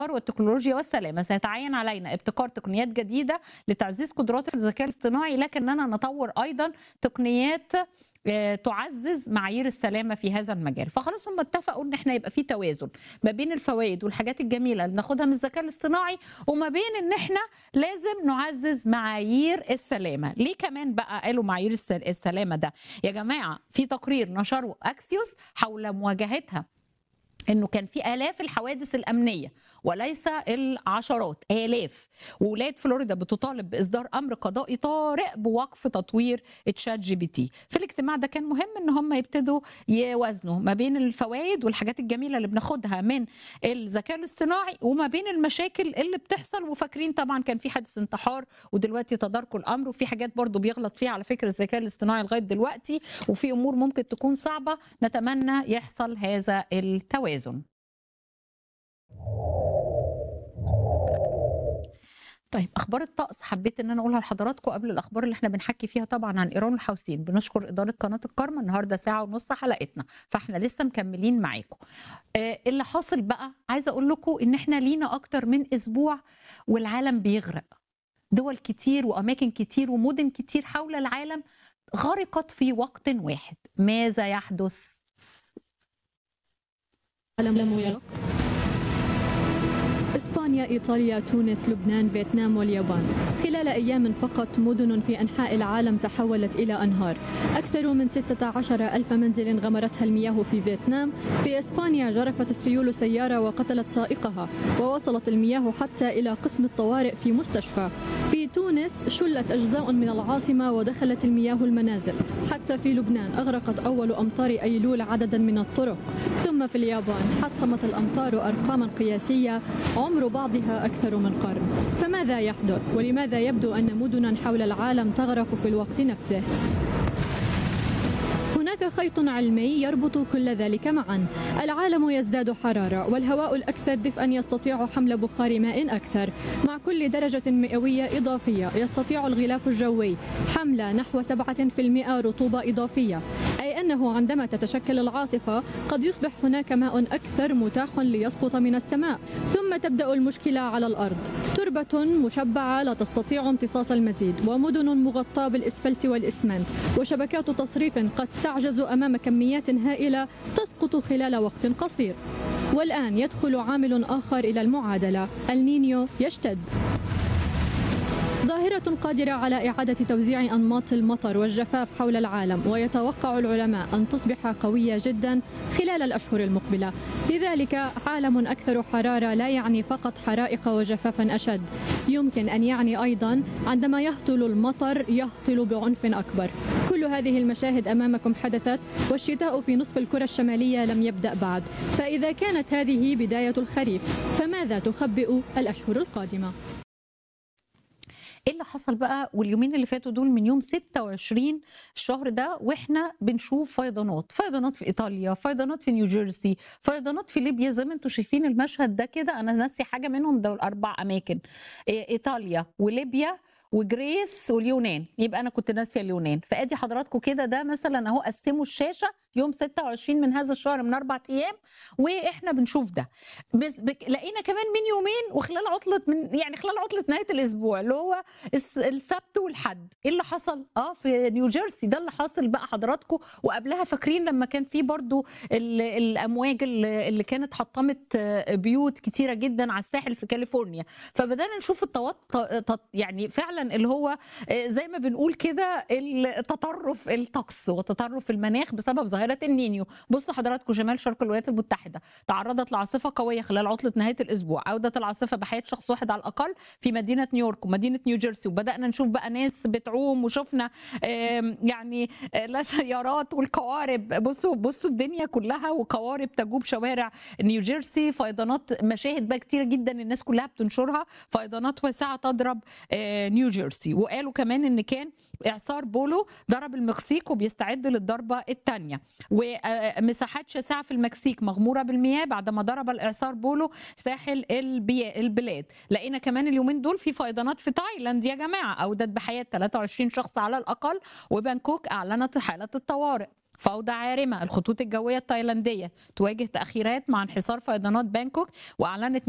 والتكنولوجيا والسلامة سيتعين علينا ابتكار تقنيات جديدة لتعزيز قدرات الذكاء الاصطناعي لكننا نطور أيضا تقنيات آه، تعزز معايير السلامه في هذا المجال فخلاص هم اتفقوا ان احنا يبقى في توازن ما بين الفوائد والحاجات الجميله اللي بناخدها من الذكاء الاصطناعي وما بين ان احنا لازم نعزز معايير السلامه ليه كمان بقى قالوا معايير الس- السلامه ده يا جماعه في تقرير نشره اكسيوس حول مواجهتها انه كان في الاف الحوادث الامنيه وليس العشرات الاف وولايه فلوريدا بتطالب باصدار امر قضائي طارئ بوقف تطوير تشات جي بي تي في الاجتماع ده كان مهم ان هم يبتدوا يوازنوا ما بين الفوائد والحاجات الجميله اللي بناخدها من الذكاء الاصطناعي وما بين المشاكل اللي بتحصل وفاكرين طبعا كان في حادث انتحار ودلوقتي تداركوا الامر وفي حاجات برضو بيغلط فيها على فكره الذكاء الاصطناعي لغايه دلوقتي وفي امور ممكن تكون صعبه نتمنى يحصل هذا التوازن طيب اخبار الطقس حبيت ان انا اقولها لحضراتكم قبل الاخبار اللي احنا بنحكي فيها طبعا عن ايران والحوثيين بنشكر اداره قناه الكرمه النهارده ساعه ونص حلقتنا فاحنا لسه مكملين معاكم آه اللي حاصل بقى عايزه اقول لكم ان احنا لينا اكتر من اسبوع والعالم بيغرق دول كتير واماكن كتير ومدن كتير حول العالم غرقت في وقت واحد ماذا يحدث لم يلق إسبانيا، إيطاليا، تونس، لبنان، فيتنام واليابان خلال أيام فقط مدن في أنحاء العالم تحولت إلى أنهار أكثر من 16 ألف منزل غمرتها المياه في فيتنام في إسبانيا جرفت السيول سيارة وقتلت سائقها ووصلت المياه حتى إلى قسم الطوارئ في مستشفى في تونس شلت أجزاء من العاصمة ودخلت المياه المنازل حتى في لبنان أغرقت أول أمطار أيلول عددا من الطرق ثم في اليابان حطمت الأمطار أرقاما قياسية عمر بعضها أكثر من قرن فماذا يحدث ولماذا يبدو أن مدنا حول العالم تغرق في الوقت نفسه هناك خيط علمي يربط كل ذلك معا العالم يزداد حرارة والهواء الأكثر دفئا يستطيع حمل بخار ماء أكثر مع كل درجة مئوية إضافية يستطيع الغلاف الجوي حمل نحو 7% رطوبة إضافية أي أنه عندما تتشكل العاصفة قد يصبح هناك ماء أكثر متاح ليسقط من السماء ثم تبدأ المشكلة على الأرض تربة مشبعة لا تستطيع امتصاص المزيد ومدن مغطاة بالإسفلت والإسمنت وشبكات تصريف قد تعجز أمام كميات هائلة تسقط خلال وقت قصير والآن يدخل عامل آخر إلى المعادلة النينيو يشتد ظاهرة قادرة على إعادة توزيع أنماط المطر والجفاف حول العالم ويتوقع العلماء أن تصبح قوية جدا خلال الأشهر المقبلة لذلك عالم أكثر حرارة لا يعني فقط حرائق وجفافا أشد يمكن أن يعني أيضا عندما يهطل المطر يهطل بعنف أكبر كل هذه المشاهد أمامكم حدثت والشتاء في نصف الكرة الشمالية لم يبدأ بعد فإذا كانت هذه بداية الخريف فماذا تخبئ الأشهر القادمة؟ ايه اللي حصل بقى واليومين اللي فاتوا دول من يوم 26 الشهر ده واحنا بنشوف فيضانات فيضانات في ايطاليا فيضانات في نيوجيرسي فيضانات في ليبيا زي ما انتم شايفين المشهد ده كده انا ناسي حاجه منهم دول اربع اماكن إيه، ايطاليا وليبيا وجريس واليونان يبقى انا كنت ناسيه اليونان فادي حضراتكم كده ده مثلا اهو قسموا الشاشه يوم 26 من هذا الشهر من اربع ايام واحنا بنشوف ده بس بك لقينا كمان من يومين وخلال عطله من يعني خلال عطله نهايه الاسبوع اللي هو الس- السبت والحد ايه اللي حصل اه في نيوجيرسي ده اللي حاصل بقى حضراتكم وقبلها فاكرين لما كان في برضو ال- الامواج اللي اللي كانت حطمت آه، بيوت كتيره جدا على الساحل في كاليفورنيا فبدانا نشوف التوت تط- يعني فعلا اللي هو آه، زي ما بنقول كده التطرف الطقس وتطرف المناخ بسبب ظاهره النينيو بصوا حضراتكم شمال شرق الولايات المتحده تعرضت لعاصفه قويه خلال عطله نهايه الاسبوع عوده العاصفه بحياه شخص واحد على الاقل في مدينه نيويورك ومدينه نيوجيرسي وبدانا نشوف بقى ناس بتعوم وشفنا آم، يعني آه، لا سيارات والقوارب بصوا بصوا الدنيا كلها وقوارب تجوب شوارع نيوجيرسي فيضانات مشاهد بقى كتيره جدا الناس كلها بتنشرها فيضانات واسعه تضرب آه، نيوجيرسي وقالوا كمان ان كان اعصار بولو ضرب المكسيك وبيستعد للضربه الثانيه ومساحات شاسعه في المكسيك مغموره بالمياه بعدما ضرب الاعصار بولو ساحل البي- البلاد لقينا كمان اليومين دول في فيضانات في تايلاند يا جماعه اودت بحياه 23 شخص على الاقل وبانكوك اعلنت حاله الطوارئ فوضى عارمة الخطوط الجوية التايلاندية تواجه تأخيرات مع انحسار فيضانات بانكوك وأعلنت